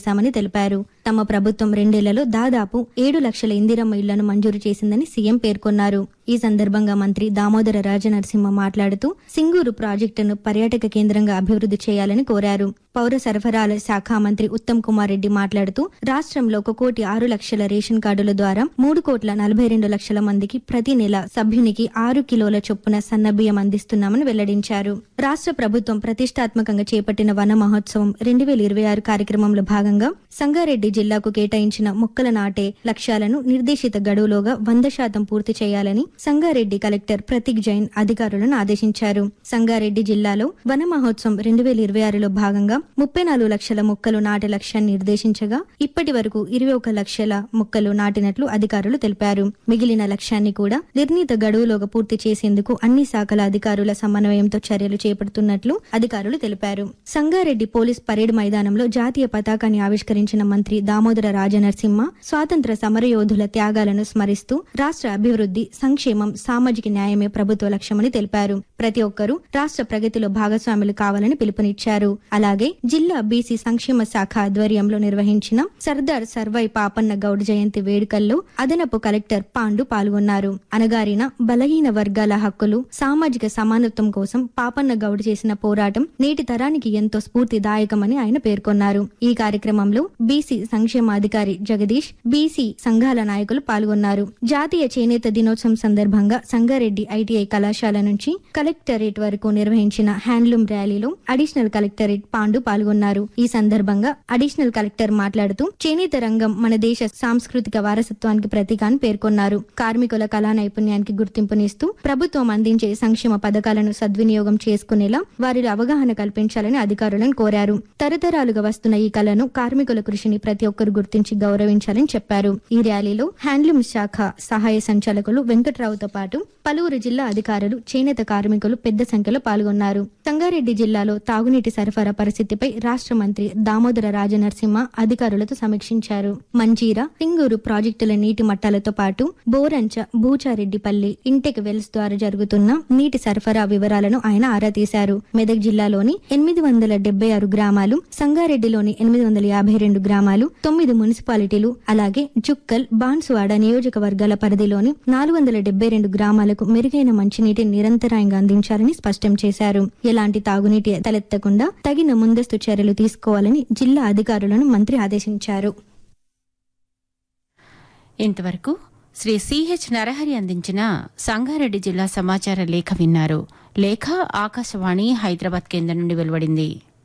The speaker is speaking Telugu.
చేశామని తెలిపారు తమ ప్రభుత్వం రెండేళ్లలో దాదాపు ఏడు లక్షల ఇందిరమ్మ ఇళ్లను మంజూరు చేసిందని సీఎం పేర్కొన్నారు ఈ సందర్భంగా మంత్రి దామోదర రాజనరసింహ మాట్లాడుతూ సింగూరు ప్రాజెక్టును పర్యాటక కేంద్రంగా అభివృద్ధి చేయాలని కోరారు పౌర సరఫరాల శాఖ మంత్రి ఉత్తమ్ కుమార్ రెడ్డి మాట్లాడుతూ రాష్ట్రంలో ఒక కోటి ఆరు లక్షల రేషన్ కార్డుల ద్వారా మూడు కోట్ల నలభై రెండు లక్షల మందికి ప్రతి నెల సభ్యునికి ఆరు కిలోల చొప్పున సన్నబియ్యం అందిస్తున్నామని వెల్లడించారు రాష్ట్ర ప్రభుత్వం ప్రతిష్టాత్మకంగా చేపట్టిన వన మహోత్సవం రెండు వేల ఇరవై ఆరు కార్యక్రమంలో భాగంగా సంగారెడ్డి జిల్లాకు కేటాయించిన మొక్కల నాటే లక్ష్యాలను నిర్దేశిత గడువులోగా వంద శాతం పూర్తి చేయాలని సంగారెడ్డి కలెక్టర్ ప్రతీక్ జైన్ అధికారులను ఆదేశించారు సంగారెడ్డి జిల్లాలో వన మహోత్సవం రెండు వేల ఇరవై ఆరులో భాగంగా ముప్పై నాలుగు లక్షల మొక్కలు నాటే లక్ష్యాన్ని నిర్దేశించగా ఇప్పటి వరకు ఇరవై ఒక లక్షల మొక్కలు నాటినట్లు అధికారులు తెలిపారు మిగిలిన లక్ష్యాన్ని కూడా నిర్ణీత గడువులోగా పూర్తి చేసేందుకు అన్ని శాఖల అధికారుల సమన్వయంతో చర్యలు చేపడుతున్నట్లు అధికారులు తెలిపారు సంగారెడ్డి పోలీస్ పరేడ్ మైదానంలో జాతీయ పతాకాన్ని ఆవిష్కరించిన మంత్రి దామోదర రాజనరసింహ స్వాతంత్ర సమరయోధుల త్యాగాలను స్మరిస్తూ రాష్ట్ర అభివృద్ధి సంక్షేమం సామాజిక న్యాయమే ప్రభుత్వ లక్ష్యమని తెలిపారు ప్రతి ఒక్కరూ రాష్ట్ర ప్రగతిలో భాగస్వాములు కావాలని పిలుపునిచ్చారు అలాగే జిల్లా బీసీ సంక్షేమ శాఖ ఆధ్వర్యంలో నిర్వహించిన సర్దార్ సర్వై పాపన్న గౌడ్ జయంతి వేడుకల్లో అదనపు కలెక్టర్ పాండు పాల్గొన్నారు అనగారిన బలహీన వర్గాల హక్కులు సామాజిక సమానత్వం కోసం పాపన్న గౌడ్ చేసిన పోరాటం నేటి తరానికి ఎంతో స్ఫూర్తిదాయకమని ఆయన పేర్కొన్నారు ఈ కార్యక్రమంలో బీసీ సంక్షేమాధికారి జగదీష్ బీసీ సంఘాల నాయకులు పాల్గొన్నారు జాతీయ చేనేత దినోత్సవం సందర్భంగా సంగారెడ్డి ఐటీఐ కళాశాల నుంచి కలెక్టరేట్ వరకు నిర్వహించిన హ్యాండ్లూమ్ ర్యాలీలో అడిషనల్ కలెక్టరేట్ పాండు పాల్గొన్నారు ఈ సందర్భంగా అడిషనల్ కలెక్టర్ మాట్లాడుతూ చేనేత రంగం మన దేశ సాంస్కృతిక వారసత్వానికి ప్రతీక అని పేర్కొన్నారు కార్మికుల కళా నైపుణ్యానికి గుర్తింపునిస్తూ ప్రభుత్వం అందించే సంక్షేమ పథకాలను సద్వినియోగం చేసుకునేలా వారిలో అవగాహన కల్పించాలని అధికారులను కోరారు తరతరాలుగా వస్తున్న ఈ కళను కార్మికుల కృషిని ప్రతి ఒక్కరు గుర్తించి గౌరవించాలని చెప్పారు ఈ ర్యాలీలో హ్యాండ్లూమ్ శాఖ సహాయ సంచాలకులు వెంకట్రావుతో పాటు పలువురు జిల్లా అధికారులు చేనేత కార్మికులు పెద్ద సంఖ్యలో పాల్గొన్నారు సంగారెడ్డి జిల్లాలో తాగునీటి సరఫరా పరిస్థితిపై రాష్ట్ర మంత్రి దామోదర రాజనరసింహ అధికారులతో సమీక్షించారు మంజీరా సింగూరు ప్రాజెక్టుల నీటి మట్టాలతో పాటు బోరంచ బూచారెడ్డిపల్లి ఇంటెక్ వెల్స్ ద్వారా జరుగుతున్న నీటి సరఫరా వివరాలను ఆయన ఆరా తీశారు మెదక్ జిల్లాలోని ఎనిమిది వందల డెబ్బై ఆరు గ్రామాలు సంగారెడ్డిలోని ఎనిమిది వందల యాభై రెండు గ్రామాలు తొమ్మిది మున్సిపాలిటీలు అలాగే జుక్కల్ బాన్సువాడ నియోజకవర్గాల పరిధిలోని నాలుగు వందల డెబ్బై రెండు గ్రామాలకు మెరుగైన మంచినీటిని నిరంతరాయంగా అందించాలని స్పష్టం చేశారు ఎలాంటి తాగునీటి తలెత్తకుండా తగిన ముందస్తు చర్యలు తీసుకోవాలని జిల్లా అధికారులను మంత్రి ఆదేశించారు ఇంతవరకు శ్రీ సిహెచ్ నరహరి అందించిన సంగారెడ్డి జిల్లా సమాచార లేఖ విన్నారు లేఖ ఆకాశవాణి హైదరాబాద్ కేంద్రం నుండి వెలువడింది